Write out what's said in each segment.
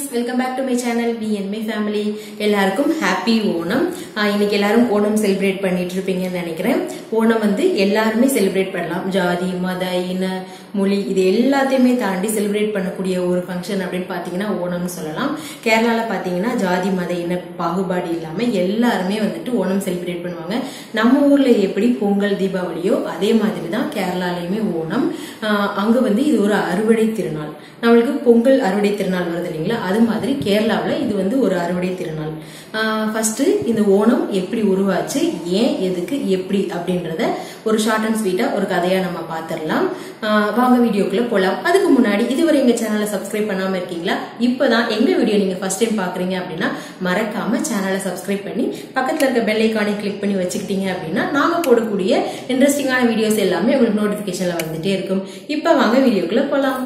welcome back to my channel பி என் my family எல்லாருக்கும் ஹாப்பி ஓணம் ஆஹ் இன்னைக்கு எல்லாரும் ஓணம் செலிப்ரேட் பண்ணிட்டு இருப்பீங்கன்னு நினைக்கிறேன் ஓணம் வந்து எல்லாருமே செலிப்ரேட் பண்ணலாம் ஜாதி மத இன மொழி இது எல்லாத்தையுமே தாண்டி செலிப்ரேட் பண்ணக்கூடிய ஒரு ஃபங்க்ஷன் அப்படின்னு பார்த்தீங்கன்னா ஓணம்னு சொல்லலாம் கேரளாவில் பார்த்தீங்கன்னா ஜாதி மத இன பாகுபாடு இல்லாமல் எல்லாருமே வந்துட்டு ஓணம் செலிப்ரேட் பண்ணுவாங்க நம்ம ஊரில் எப்படி பொங்கல் தீபாவளியோ அதே மாதிரி தான் கேரளாலையுமே ஓணம் ஆஹ் அங்க வந்து இது ஒரு அறுவடை திருநாள் நம்மளுக்கு பொங்கல் அறுவடை திருநாள் வருது இல்லைங்களா அது மாதிரி கேரளாவில் இது வந்து ஒரு அறுவடை திருநாள் ஃபர்ஸ்ட் இந்த ஓணம் எப்படி உருவாச்சு ஏன் எதுக்கு எப்படி அப்படின்றத ஒரு ஷார்ட் அண்ட் ஸ்வீட்டா ஒரு கதையா நம்ம பார்த்துடலாம் ஆஹ் வாங்க வீடியோக்குள்ள போலாம் அதுக்கு முன்னாடி இதுவரை எங்க சேனலை சப்ஸ்கிரைப் பண்ணாம இருக்கீங்களா இப்பதான் எங்க வீடியோ நீங்க ஃபர்ஸ்ட் டைம் பாக்குறீங்க அப்படின்னா மறக்காம சேனலை சப்ஸ்கிரைப் பண்ணி பக்கத்துல இருக்க பெல் ஐக்கானை கிளிக் பண்ணி வச்சுக்கிட்டீங்க அப்படின்னா நாங்க போடக்கூடிய இன்ட்ரெஸ்டிங்கான வீடியோஸ் எல்லாமே உங்களுக்கு நோட்டிபிகேஷன்ல வந்துட்டே இருக்கும் இப்ப வாங்க வீடியோக்குள்ள போலாம்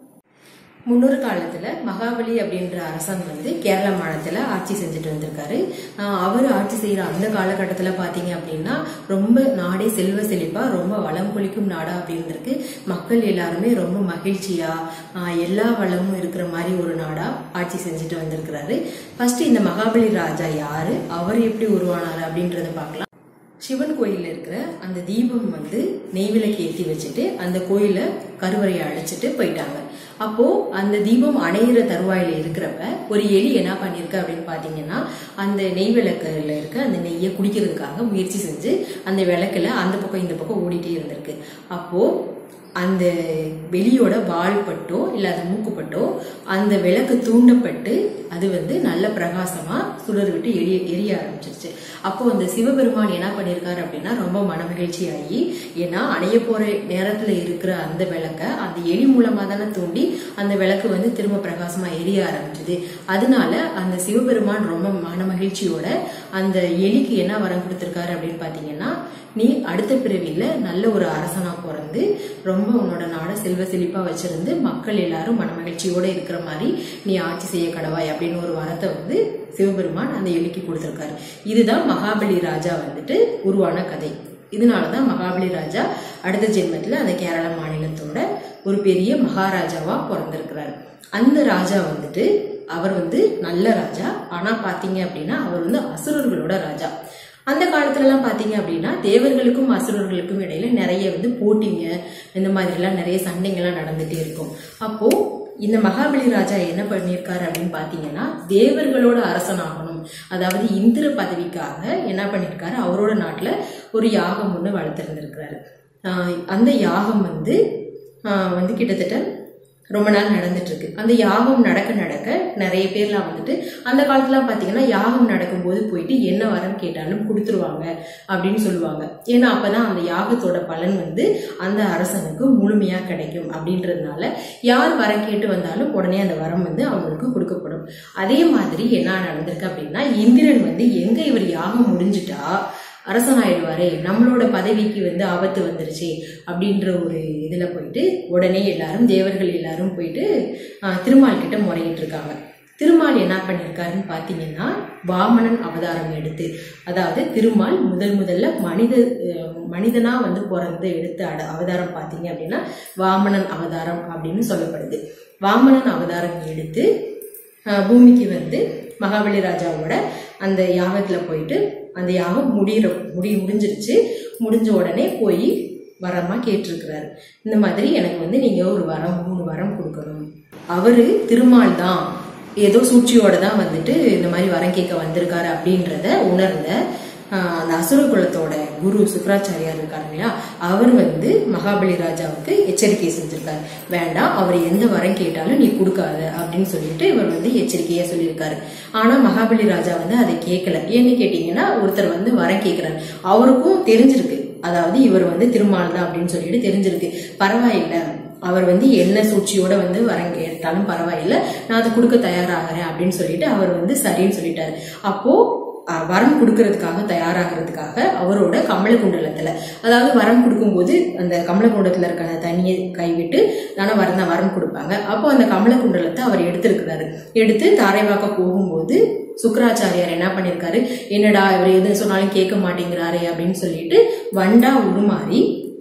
முன்னொரு காலத்துல மகாபலி அப்படின்ற அரசன் வந்து கேரள மாநிலத்துல ஆட்சி செஞ்சுட்டு வந்திருக்காரு ஆஹ் அவர் ஆட்சி செய்யற அந்த காலகட்டத்துல பாத்தீங்க அப்படின்னா ரொம்ப நாடே செல்வ செழிப்பா ரொம்ப வளம் கொளிக்கும் நாடா அப்படின்னு இருக்கு மக்கள் எல்லாருமே ரொம்ப மகிழ்ச்சியா ஆஹ் எல்லா வளமும் இருக்கிற மாதிரி ஒரு நாடா ஆட்சி செஞ்சுட்டு வந்திருக்கிறாரு ஃபர்ஸ்ட் இந்த மகாபலி ராஜா யாரு அவர் எப்படி உருவானாரு அப்படின்றத பார்க்கலாம் சிவன் கோயில்ல இருக்கிற அந்த தீபம் வந்து நெய்விளக்கு ஏற்றி வச்சுட்டு அந்த கோயில கருவறையை அழைச்சிட்டு போயிட்டாங்க அப்போ அந்த தீபம் அணையிற தருவாயில இருக்கிறப்ப ஒரு எலி என்ன பண்ணிருக்கு அப்படின்னு பாத்தீங்கன்னா அந்த நெய் விளக்குல இருக்க அந்த நெய்யை குடிக்கிறதுக்காக முயற்சி செஞ்சு அந்த விளக்குல அந்த பக்கம் இந்த பக்கம் ஓடிட்டே இருந்திருக்கு அப்போ அந்த வெளியோட வால் பட்டோ இல்ல அது மூக்குப்பட்டோ அந்த விளக்கு தூண்டப்பட்டு அது வந்து நல்ல பிரகாசமா சுடர் விட்டு எரிய எரிய ஆரம்பிச்சிருச்சு அப்போ அந்த சிவபெருமான் என்ன பண்ணியிருக்காரு அப்படின்னா ரொம்ப மனமகிழ்ச்சி ஆகி ஏன்னா அணைய போற நேரத்துல இருக்கிற அந்த விளக்க அந்த எலி மூலமா தானே தூண்டி அந்த விளக்கு வந்து திரும்ப பிரகாசமா எரிய ஆரம்பிச்சது அதனால அந்த சிவபெருமான் ரொம்ப மனமகிழ்ச்சியோட அந்த எலிக்கு என்ன வரம் கொடுத்திருக்காரு அப்படின்னு பாத்தீங்கன்னா நீ அடுத்த பிறவியில நல்ல ஒரு அரசனா பிறந்து ரொம்ப உன்னோட நாட செல்வ செழிப்பா வச்சிருந்து மக்கள் எல்லாரும் மனமகிழ்ச்சியோட இருக்கிற மாதிரி நீ ஆட்சி செய்ய கடவாய் அப்படின்னு ஒரு வரத்தை வந்து சிவபெருமான் அந்த எலிக்கு கொடுத்திருக்காரு இதுதான் மகாபலி ராஜா வந்துட்டு உருவான கதை இதனாலதான் மகாபலி ராஜா அடுத்த ஜென்மத்துல அந்த கேரள மாநிலத்தோட ஒரு பெரிய மகாராஜாவா பிறந்திருக்கிறாரு அந்த ராஜா வந்துட்டு அவர் வந்து நல்ல ராஜா ஆனா பாத்தீங்க அப்படின்னா அவர் வந்து அசுரர்களோட ராஜா அந்த காலத்துல எல்லாம் பாத்தீங்க அப்படின்னா தேவர்களுக்கும் அசுரர்களுக்கும் இடையில நிறைய வந்து போட்டிங்க இந்த மாதிரி எல்லாம் நிறைய சண்டைங்கள்லாம் நடந்துட்டே இருக்கும் அப்போ இந்த மகாபலி ராஜா என்ன பண்ணியிருக்காரு அப்படின்னு பாத்தீங்கன்னா தேவர்களோட அரசனாகணும் அதாவது இந்திர பதவிக்காக என்ன பண்ணியிருக்காரு அவரோட நாட்டுல ஒரு யாகம் ஒன்று வளர்த்திருந்திருக்கிறாரு ஆஹ் அந்த யாகம் வந்து ஆஹ் வந்து கிட்டத்தட்ட ரொம்ப நாள் நடந்துட்டு இருக்கு அந்த யாகம் நடக்க நடக்க நிறைய பேர்லாம் வந்துட்டு அந்த காலத்துலாம் பாத்தீங்கன்னா யாகம் நடக்கும்போது போயிட்டு என்ன வரம் கேட்டாலும் கொடுத்துருவாங்க அப்படின்னு சொல்லுவாங்க ஏன்னா அப்பதான் அந்த யாகத்தோட பலன் வந்து அந்த அரசனுக்கு முழுமையா கிடைக்கும் அப்படின்றதுனால யார் வரம் கேட்டு வந்தாலும் உடனே அந்த வரம் வந்து அவங்களுக்கு கொடுக்கப்படும் அதே மாதிரி என்ன நடந்திருக்கு அப்படின்னா இந்திரன் வந்து எங்க இவர் யாகம் முடிஞ்சிட்டா அரசனாயிடுவாரு நம்மளோட பதவிக்கு வந்து ஆபத்து வந்துருச்சு அப்படின்ற ஒரு இதுல போயிட்டு உடனே எல்லாரும் தேவர்கள் எல்லாரும் போயிட்டு ஆஹ், திருமால் கிட்ட முறையிட்டு இருக்காங்க திருமால் என்ன பண்ணியிருக்காருன்னு பார்த்தீங்கன்னா வாமனன் அவதாரம் எடுத்து அதாவது திருமால் முதல் முதல்ல மனித அஹ், மனிதனா வந்து பிறந்து எடுத்த அட- அவதாரம் பார்த்தீங்க அப்படின்னா வாமனன் அவதாரம் அப்படின்னு சொல்லப்படுது வாமனன் அவதாரம் எடுத்து அஹ், பூமிக்கு வந்து மகாபலி ராஜாவோட அந்த யாகத்துல போயிட்டு அந்த யாகம் முடிகிற முடி முடிஞ்சிருச்சு முடிஞ்ச உடனே போய் வரமா கேட்டிருக்கிறாரு இந்த மாதிரி எனக்கு வந்து நீங்க ஒரு வரம் மூணு வரம் கொடுக்கணும் அவரு திருமால் தான் ஏதோ சூழ்ச்சியோட தான் வந்துட்டு இந்த மாதிரி வரம் கேட்க வந்திருக்காரு அப்படின்றத உணர்ந்த ஆஹ், அந்த அசுர குலத்தோட குரு சுக்கராச்சாரியார் இருக்காரு இல்லையா அவர் வந்து மகாபலி ராஜாவுக்கு எச்சரிக்கை செஞ்சிருக்காரு வேண்டாம் அவர் எந்த வரம் கேட்டாலும் நீ கொடுக்காத அப்படின்னு சொல்லிட்டு இவர் வந்து எச்சரிக்கையா சொல்லியிருக்காரு ஆனா மகாபலி ராஜா வந்து அதை கேட்கல ஏன்னு கேட்டீங்கன்னா ஒருத்தர் வந்து வரம் கேட்கிறாரு அவருக்கும் தெரிஞ்சிருக்கு அதாவது இவர் வந்து திருமால் தான் அப்படின்னு சொல்லிட்டு தெரிஞ்சிருக்கு பரவாயில்ல அவர் வந்து என்ன சூழ்ச்சியோட வந்து வரம் கேட்டாலும் பரவாயில்ல நான் அதை கொடுக்க தயாராகிறேன் அப்படின்னு சொல்லிட்டு அவர் வந்து சரின்னு சொல்லிட்டாரு அப்போ அஹ், வரம் கொடுக்கறதுக்காக தயாராகிறதுக்காக அவரோட கமலகுண்டலத்துல அதாவது வரம் கொடுக்கும்போது அந்த கமலகுண்டலத்துல இருக்க அந்த தண்ணியை கைவிட்டு தானே வரம் வரம் கொடுப்பாங்க அப்போ அந்த கமலகுண்டலத்தை அவர் எடுத்திருக்கிறாரு எடுத்து தாரைவாக்க போகும்போது சுக்கராச்சாரியார் என்ன பண்ணியிருக்காரு என்னடா இவர் எது சொன்னாலும் கேட்க மாட்டேங்கிறாரே அப்படின்னு சொல்லிட்டு வண்டா உருமாறி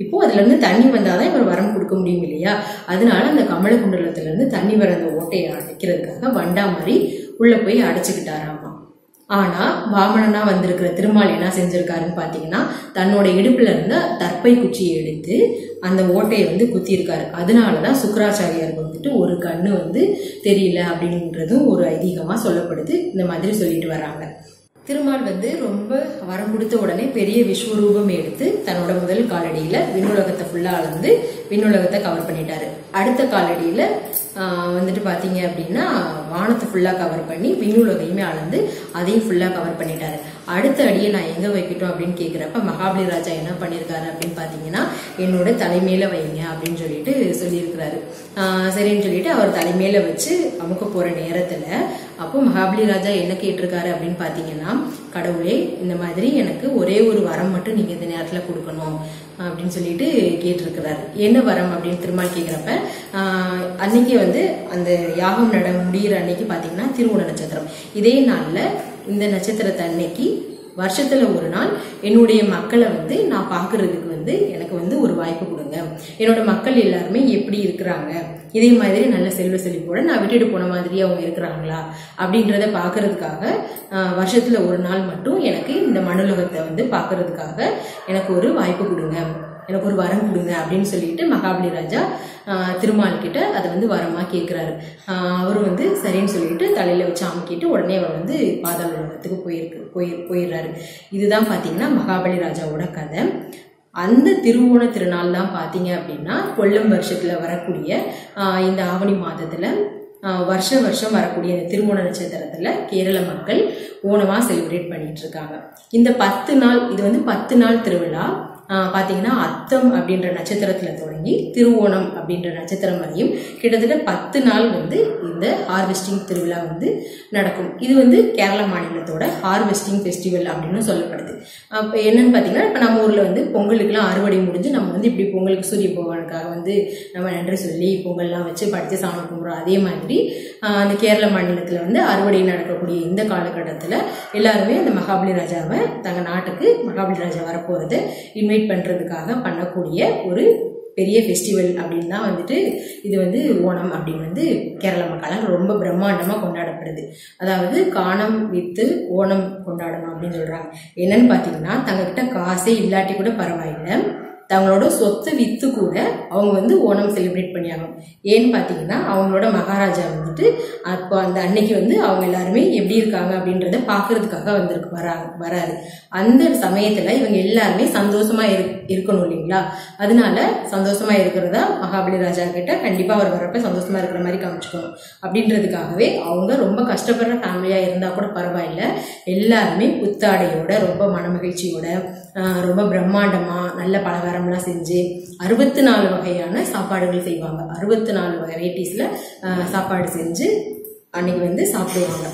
இப்போ அதுல இருந்து தண்ணி வந்தாதான் இவர் வரம் கொடுக்க முடியும் இல்லையா அதனால அந்த கமல குண்டலத்துல இருந்து தண்ணி வர அந்த ஓட்டையை அடைக்கிறதுக்காக வண்டா மாதிரி உள்ள போய் அடைச்சுக்கிட்டாராமா ஆனா வாமனனா வந்திருக்கிற திருமால் என்ன செஞ்சிருக்காருன்னு பாத்தீங்கன்னா தன்னோட இடுப்புல இருந்த தர்ப்பை குச்சியை எடுத்து அந்த ஓட்டையை வந்து குத்தியிருக்காரு அதனாலதான் சுக்கராச்சாரியாருக்கு வந்துட்டு ஒரு கண்ணு வந்து தெரியல அப்படின்றதும் ஒரு ஐதீகமா சொல்லப்படுது இந்த மாதிரி சொல்லிட்டு வராங்க திருமால் வந்து ரொம்ப வரம் கொடுத்த உடனே பெரிய விஸ்வரூபம் எடுத்து தன்னோட முதல் காலடியில விண்ணுலகத்தை ஃபுல்லா அளந்து விண்ணுலகத்தை கவர் பண்ணிட்டாரு அடுத்த காலடியில ஆஹ், வந்துட்டு பாத்தீங்க அப்படின்னா வானத்தை ஃபுல்லா கவர் பண்ணி விண்ணுலகையுமே அளந்து அதையும் ஃபுல்லா கவர் பண்ணிட்டாரு அடுத்த அடியை நான் எங்க வைக்கட்டும் அப்படின்னு கேக்குறப்ப மகாபலி ராஜா என்ன பண்ணிருக்காரு அப்படின்னு பாத்தீங்கன்னா என்னோட தலைமையில வைங்க அப்படின்னு சொல்லிட்டு சொல்லியிருக்கிறாரு ஆஹ், சரின்னு சொல்லிட்டு அவர் தலைமையில வச்சு அமுக்க போற நேரத்துல அப்போ மகாபலி ராஜா என்ன கேட்டிருக்காரு அப்படின்னு பாத்தீங்கன்னா கடவுளே இந்த மாதிரி எனக்கு ஒரே ஒரு வரம் மட்டும் நீங்க இந்த நேரத்துல கொடுக்கணும் அப்படின்னு சொல்லிட்டு கேட்டிருக்கிறாரு என்ன வரம் அப்படின்னு திருமால் கேக்குறப்ப ஆஹ், அன்னைக்கு வந்து அந்த யாகம் நட முடியிற அன்னைக்கு பாத்தீங்கன்னா திருவோண நட்சத்திரம் இதே நாள்ல இந்த நட்சத்திரத்தை அன்னைக்கு வருஷத்துல ஒரு நாள் என்னுடைய மக்களை வந்து நான் பாக்குறதுக்கு வந்து எனக்கு வந்து ஒரு வாய்ப்பு கொடுங்க என்னோட மக்கள் எல்லாருமே எப்படி இருக்கிறாங்க இதே மாதிரி நல்ல செல்வ செழிப்போட நான் விட்டுட்டு போன மாதிரி அவங்க இருக்கிறாங்களா அப்படின்றத பாக்குறதுக்காக ஆஹ், வருஷத்துல ஒரு நாள் மட்டும் எனக்கு இந்த மனுலகத்தை வந்து பாக்குறதுக்காக எனக்கு ஒரு வாய்ப்பு கொடுங்க எனக்கு ஒரு வரம் கொடுங்க அப்படின்னு சொல்லிட்டு மகாபலி ராஜா ஆஹ், திருமால் கிட்ட அதை வந்து வரமா கேட்கிறாரு அவர் வந்து சரின்னு சொல்லிட்டு தலையில வச்சு அமுக்கிட்டு உடனே அவர் வந்து பாதாள உலகத்துக்கு போயிருக்கு போய் போயிடுறாரு இதுதான் பாத்தீங்கன்னா மகாபலி ராஜாவோட கதை அந்த திருவோண திருநாள் தான் பாத்தீங்க அப்படின்னா கொல்லம் வருஷத்துல வரக்கூடிய ஆஹ், இந்த ஆவணி மாதத்துல ஆஹ், வருஷம் வருஷம் வரக்கூடிய இந்த திருவோண நட்சத்திரத்துல கேரள மக்கள் ஓணமா செலிப்ரேட் பண்ணிட்டு இருக்காங்க இந்த பத்து நாள் இது வந்து பத்து நாள் திருவிழா ஆஹ் பாத்தீங்கன்னா அத்தம் அப்படின்ற நட்சத்திரத்துல தொடங்கி திருவோணம் அப்படின்ற நட்சத்திரம் வரையும் கிட்டத்தட்ட பத்து நாள் வந்து இந்த ஹார்வெஸ்டிங் திருவிழா வந்து நடக்கும் இது வந்து கேரள மாநிலத்தோட ஹார்வெஸ்டிங் ஃபெஸ்டிவல் அப்படின்னு சொல்லப்படுது அப்போ என்னன்னு பார்த்தீங்கன்னா இப்போ நம்ம ஊரில் வந்து பொங்கலுக்குலாம் அறுவடை முடிஞ்சு நம்ம வந்து இப்படி பொங்கலுக்கு சூரிய பகவானுக்காக வந்து நம்ம நன்றி சொல்லி பொங்கல்லாம் வச்சு படித்து சாமி கும்பிட்றோம் அதே மாதிரி ஆஹ் அந்த கேரள மாநிலத்தில் வந்து அறுவடை நடக்கக்கூடிய இந்த காலகட்டத்தில் எல்லாருமே அந்த மகாபலி ராஜாவை தங்க நாட்டுக்கு மகாபலி ராஜா வரப்போகிறது இன்வைட் பண்ணுறதுக்காக பண்ணக்கூடிய ஒரு பெரிய ஃபெஸ்டிவல் அப்படின்னு தான் வந்துட்டு இது வந்து ஓணம் அப்படின்னு வந்து கேரள மக்களால் ரொம்ப பிரம்மாண்டமாக கொண்டாடப்படுது அதாவது காணம் வித்து ஓணம் கொண்டாடணும் அப்படின்னு சொல்கிறாங்க என்னன்னு பார்த்தீங்கன்னா தங்ககிட்ட காசே இல்லாட்டி கூட பரவாயில்லை தங்களோட சொத்தை வித்து கூட அவங்க வந்து ஓணம் செலிப்ரேட் பண்ணியாகணும் ஏன்னு பார்த்தீங்கன்னா அவங்களோட மகாராஜா வந்துட்டு அப்போ அந்த அன்னைக்கு வந்து அவங்க எல்லாருமே எப்படி இருக்காங்க அப்படின்றத பார்க்கறதுக்காக வந்திருக்கு வராங்க வராரு அந்த சமயத்துல இவங்க எல்லாருமே சந்தோஷமா இரு இருக்கணும் இல்லைங்களா அதனால சந்தோஷமா இருக்கிறதா மகாபலி ராஜா கிட்ட கண்டிப்பா அவர் வரப்ப சந்தோஷமா இருக்கிற மாதிரி காமிச்சுக்கணும் அப்படின்றதுக்காகவே அவங்க ரொம்ப கஷ்டப்படுற ஃபேமிலியா இருந்தா கூட பரவாயில்ல எல்லாருமே புத்தாடையோட ரொம்ப மனமகிழ்ச்சியோட ஆஹ், ரொம்ப பிரம்மாண்டமா நல்ல பலகாரம்லாம் செஞ்சு அறுபத்தி நாலு வகையான சாப்பாடுகள் செய்வாங்க அறுபத்தி நாலு வெரைட்டிஸ்ல சாப்பாடு செஞ்சு அன்னைக்கு வந்து சாப்பிடுவாங்க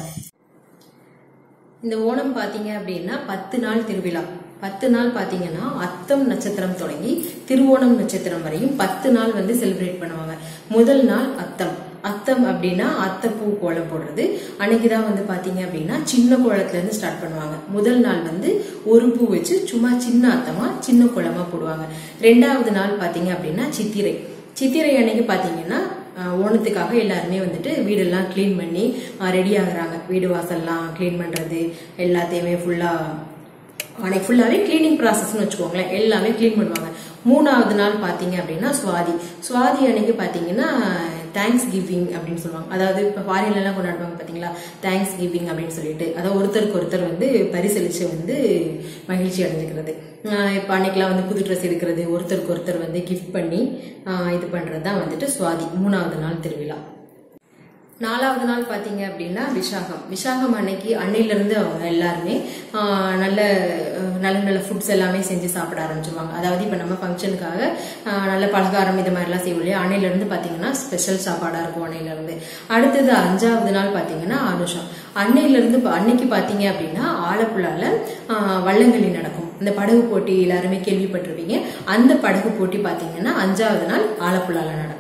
இந்த ஓணம் பார்த்தீங்க அப்படின்னா பத்து நாள் திருவிழா பத்து நாள் பார்த்தீங்கன்னா அத்தம் நட்சத்திரம் தொடங்கி திருவோணம் நட்சத்திரம் வரையும் பத்து நாள் வந்து செலிப்ரேட் பண்ணுவாங்க முதல் நாள் அத்தம் அத்தம் அப்படின்னா அத்தைப்பூ கோலம் போடுறது அன்னைக்கு தான் வந்து பார்த்தீங்க அப்படின்னா சின்ன கோலத்துலேருந்து ஸ்டார்ட் பண்ணுவாங்க முதல் நாள் வந்து ஒரு பூ வச்சு சும்மா சின்ன அத்தமா சின்ன கோலமா போடுவாங்க ரெண்டாவது நாள் பார்த்தீங்க அப்படின்னா சித்திரை சித்திரை அன்னைக்கு பார்த்தீங்கன்னா ஆஹ் ஓணத்துக்காக எல்லாருமே வந்துட்டு வீடெல்லாம் க்ளீன் பண்ணி ரெடி ஆகுறாங்க வீடு வாசல்லாம் க்ளீன் பண்ணுறது எல்லாத்தையுமே ஃபுல்லாக அன்னைக்கு ஃபுல்லாகவே க்ளீனிங் ப்ராசஸ்னு வச்சுக்கோங்களேன் எல்லாமே க்ளீன் பண்ணுவாங்க மூணாவது நாள் பார்த்தீங்க அப்படின்னா சுவாதி சுவாதி அன்னைக்கு பார்த்தீங்கன்னா தேங்க்ஸ் கிவிங் அப்படின்னு சொல்லுவாங்க அதாவது இப்போ ஃபாரின்லலாம் கொண்டாடுவாங்க பார்த்தீங்களா தேங்க்ஸ் கிவிங் அப்படின்னு சொல்லிட்டு அதாவது ஒருத்தருக்கு ஒருத்தர் வந்து பரிசளிச்சு வந்து மகிழ்ச்சி அடைஞ்சுக்கிறது ஆஹ் இப்போ அன்னைக்கெல்லாம் வந்து புது ட்ரெஸ் எடுக்கிறது ஒருத்தருக்கு ஒருத்தர் வந்து கிஃப்ட் பண்ணி ஆஹ் இது பண்ணுறது தான் வந்துட்டு சுவாதி மூணாவது நாள் திருவிழா நாலாவது நாள் பார்த்தீங்க அப்படின்னா விஷாகம் விஷாகம் அன்னைக்கு அன்னையிலேருந்து அவங்க எல்லாருமே ஆஹ், நல்ல அஹ், நல்ல நல்ல ஃபுட்ஸ் எல்லாமே செஞ்சு சாப்பிட ஆரம்பிச்சிருவாங்க அதாவது இப்போ நம்ம ஃபங்க்ஷனுக்காக ஆஹ், நல்ல பலகாரம் இது மாதிரிலாம் செய்வோம் இல்லையா அன்னையிலேருந்து பார்த்தீங்கன்னா ஸ்பெஷல் சாப்பாடாக இருக்கும் அன்னையிலேருந்து அடுத்தது அஞ்சாவது நாள் பார்த்தீங்கன்னா அனுஷம் அன்னையிலேருந்து அன்னைக்கு பார்த்தீங்க அப்படின்னா ஆலப்புழால ஆஹ், வள்ளங்களி நடக்கும் இந்த படகு போட்டி எல்லாருமே கேள்விப்பட்டிருப்பீங்க அந்த படகு போட்டி பார்த்தீங்கன்னா அஞ்சாவது நாள் ஆலப்புழால நடக்கும்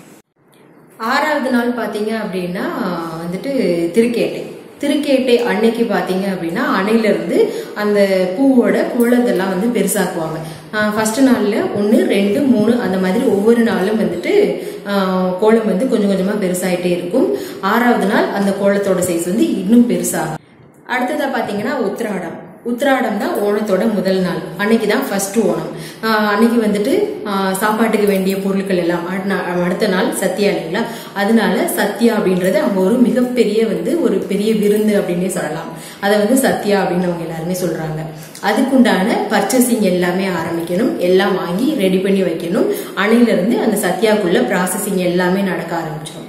ஆறாவது நாள் பார்த்தீங்க அப்படின்னா வந்துட்டு திருக்கேட்டை திருக்கேட்டை அன்னைக்கு பார்த்தீங்க அப்படின்னா அணையிலிருந்து அந்த பூவோட குழந்தெல்லாம் வந்து பெருசாக்குவாங்க ஃபர்ஸ்ட் நாள்ல ஒன்று ரெண்டு ஒவ்வொரு நாளும் வந்துட்டு ஆஹ், கோலம் வந்து கொஞ்சம் கொஞ்சமா பெருசாயிட்டே இருக்கும் ஆறாவது நாள் அந்த கோலத்தோட சைஸ் வந்து இன்னும் பெருசாகும் அடுத்ததா பாத்தீங்கன்னா உத்திராடம் உத்திராடம் தான் ஓணத்தோட முதல் நாள் அன்னைக்கு தான் ஃபர்ஸ்ட் ஓணம் ஆஹ் அன்னைக்கு வந்துட்டு ஆஹ் சாப்பாட்டுக்கு வேண்டிய பொருட்கள் எல்லாம் அடுத்த நா- அடுத்த நாள் சத்யா இல்லைங்களா அதனால சத்யா அப்படின்றது அவங்க ஒரு மிகப்பெரிய வந்து ஒரு பெரிய விருந்து அப்படின்னே சொல்லலாம் அதை வந்து சத்யா அப்படின்னு அவங்க எல்லாருமே சொல்றாங்க அதுக்குண்டான பர்ச்சேசிங் எல்லாமே ஆரம்பிக்கணும் எல்லாம் வாங்கி ரெடி பண்ணி வைக்கணும் அணையில இருந்து அந்த சத்யாக்குள்ள ப்ராசஸிங் எல்லாமே நடக்க ஆரம்பிச்சிடும்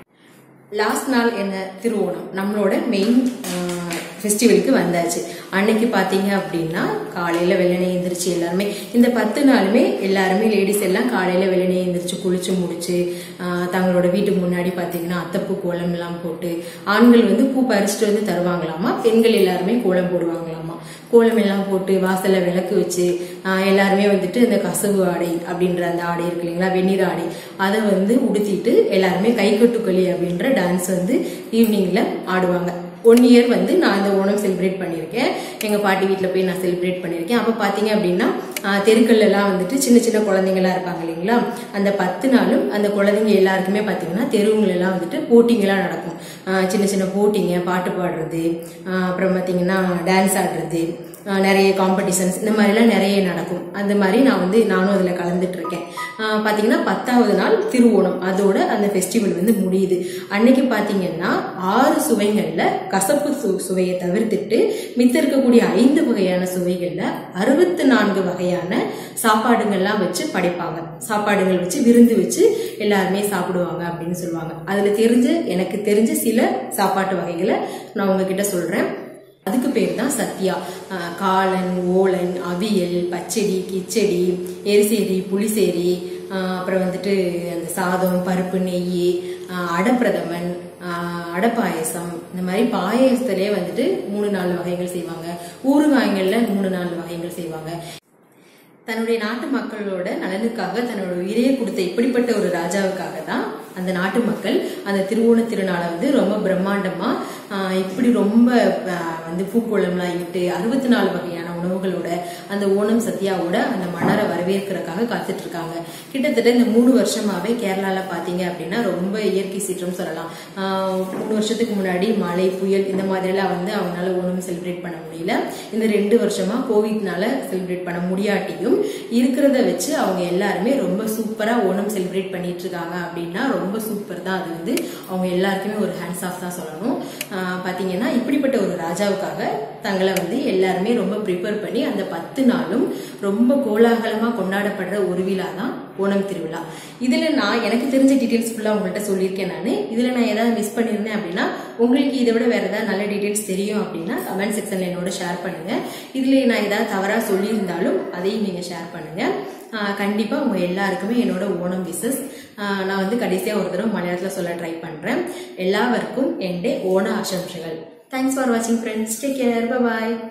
லாஸ்ட் நாள் என்ன திருவோணம் நம்மளோட மெயின் ஃபெஸ்டிவலுக்கு வந்தாச்சு அன்னைக்கு பார்த்தீங்க அப்படின்னா காலையில் வெள்ளனை எந்திரிச்சு எல்லாருமே இந்த பத்து நாளுமே எல்லாருமே லேடிஸ் எல்லாம் காலையில் வெள்ளனை எந்திரிச்சு குளிச்சு முடிச்சு ஆஹ், தங்களோட வீட்டுக்கு முன்னாடி பார்த்தீங்கன்னா அத்தப்பூ கோலம் எல்லாம் போட்டு ஆண்கள் வந்து பூ பறிச்சுட்டு வந்து தருவாங்களாமா பெண்கள் எல்லாருமே கோலம் போடுவாங்களாமா கோலம் எல்லாம் போட்டு வாசல்ல விளக்கு வச்சு ஆஹ், எல்லாருமே வந்துட்டு இந்த கசவு ஆடை அப்படின்ற அந்த ஆடை இருக்கு இல்லைங்களா வெந்நீர் ஆடை அதை வந்து உடுத்திட்டு எல்லாருமே கைக்கட்டுக்களி அப்படின்ற டான்ஸ் வந்து ஈவினிங்ல ஆடுவாங்க ஒன் இயர் வந்து நான் இந்த ஓணம் செலிப்ரேட் பண்ணியிருக்கேன் எங்க பாட்டி வீட்டில் போய் நான் செலிப்ரேட் பண்ணியிருக்கேன் அப்போ பார்த்தீங்க அப்படின்னா ஆஹ், தெருக்கள்ல எல்லாம் வந்துட்டு சின்ன சின்ன குழந்தைங்கலாம் இருப்பாங்க இல்லைங்களா அந்த பத்து நாளும் அந்த குழந்தைங்க எல்லாருக்குமே பார்த்தீங்கன்னா தெருவுங்கள எல்லாம் வந்துட்டு போட்டிங்கெல்லாம் நடக்கும் ஆஹ், சின்ன சின்ன போட்டிங்க பாட்டு பாடுறது ஆஹ், அப்புறம் பார்த்தீங்கன்னா டான்ஸ் ஆடுறது ஆஹ் நிறைய காம்படிஷன்ஸ் இந்த மாதிரிலாம் நிறைய நடக்கும் அந்த மாதிரி நான் வந்து நானும் அதில் கலந்துட்டு இருக்கேன் ஆஹ் பார்த்தீங்கன்னா பத்தாவது நாள் திருவோணம் அதோட அந்த ஃபெஸ்டிவல் வந்து முடியுது அன்னைக்கு பார்த்தீங்கன்னா ஆறு சுவைகளில் கசப்பு சு சுவையை தவிர்த்துட்டு மித்த இருக்கக்கூடிய ஐந்து வகையான சுவைகளில் அறுபத்து நான்கு வகையான சாப்பாடுங்கள்லாம் வச்சு படைப்பாங்க சாப்பாடுகள் வச்சு விருந்து வச்சு எல்லாருமே சாப்பிடுவாங்க அப்படின்னு சொல்லுவாங்க அதில் தெரிஞ்ச எனக்கு தெரிஞ்ச சில சாப்பாட்டு வகைகளை நான் உங்ககிட்ட சொல்கிறேன் அதுக்கு பேர் தான் சத்யா அஹ் காளான் ஓலன் அவியல் பச்சடி கிச்சடி எரிசேரி புளிசேரி அஹ் அப்புறம் வந்துட்டு அந்த சாதம் பருப்பு நெய் அஹ் அடப்பிரதமன் அஹ் அடப்பாயசம் இந்த மாதிரி பாயசத்திலே வந்துட்டு மூணு நாலு வகைகள் செய்வாங்க ஊறுகாய்கள்ல மூணு நாலு வகைகள் செய்வாங்க தன்னுடைய நாட்டு மக்களோட நலனுக்காக தன்னோட உயிரையே கொடுத்த இப்படிப்பட்ட ஒரு ராஜாவுக்காக தான் அந்த நாட்டு மக்கள் அந்த திருவோண திருநாளை வந்து ரொம்ப பிரம்மாண்டமா ஆஹ், இப்படி ரொம்ப ஆஹ், வந்து பூக்கோளம்லாம் இட்டு அறுபத்தி நாலு வகையான உணவுகளோட அந்த ஓணம் சத்யாவோட அந்த மன்னரை வரவேற்கிறதுக்காக காத்துட்டு இருக்காங்க கிட்டத்தட்ட இந்த மூணு வருஷமாவே கேரளால பாத்தீங்க அப்படின்னா ரொம்ப இயற்கை சீற்றம் சொல்லலாம் ஆஹ், மூணு வருஷத்துக்கு முன்னாடி மழை புயல் இந்த மாதிரிலாம் வந்து அவங்களால ஓணம் செலிப்ரேட் பண்ண முடியல இந்த ரெண்டு வருஷமா கோவிட்னால செலிப்ரேட் பண்ண முடியாட்டியும் இருக்கிறத வச்சு அவங்க எல்லாருமே ரொம்ப சூப்பரா ஓணம் செலிப்ரேட் பண்ணிட்டு இருக்காங்க அப்படின்னா ரொம்ப சூப்பர் தான் அது வந்து அவங்க எல்லாருக்குமே ஒரு ஹேண்ட்ஸ் ஆஃப் தான் சொல்லணும் ஆஹ் பாத்தீங்கன்னா இப்படிப்பட்ட ஒரு ராஜாவுக்காக தங்களை வந்து எல்லாருமே ரொம்ப ப்ரிப்பேர் பண்ணி அந்த பத்து நாளும் ரொம்ப கோலாகலமா கொண்டாடப்படுற ஒரு விழா தான் ஓணம் திருவிழா இதுல நான் எனக்கு தெரிஞ்ச டீடைல்ஸ் ஃபுல்லா உங்கள்கிட்ட சொல்லியிருக்கேன் நான் இதுல நான் ஏதாவது மிஸ் பண்ணியிருந்தேன் அப்படின்னா உங்களுக்கு இதை விட வேற ஏதாவது நல்ல டீடைல்ஸ் தெரியும் அப்படின்னா கமெண்ட் செக்ஷன்ல என்னோட ஷேர் பண்ணுங்க இதுல நான் ஏதாவது தவறா சொல்லியிருந்தாலும் அதையும் நீங்க ஷேர் பண்ணுங்க ஆஹ் கண்டிப்பா உங்க எல்லாருக்குமே என்னோட ஓணம் விசஸ் நான் வந்து கடைசியா ஒரு தடவை மலையாளத்துல சொல்ல ட்ரை பண்றேன் எல்லாருக்கும் என் ஓண ஆசம்சைகள் தேங்க்ஸ் ஃபார் வாட்சிங் ஃப்ரெண்ட்ஸ் டேக் கேர் பாய்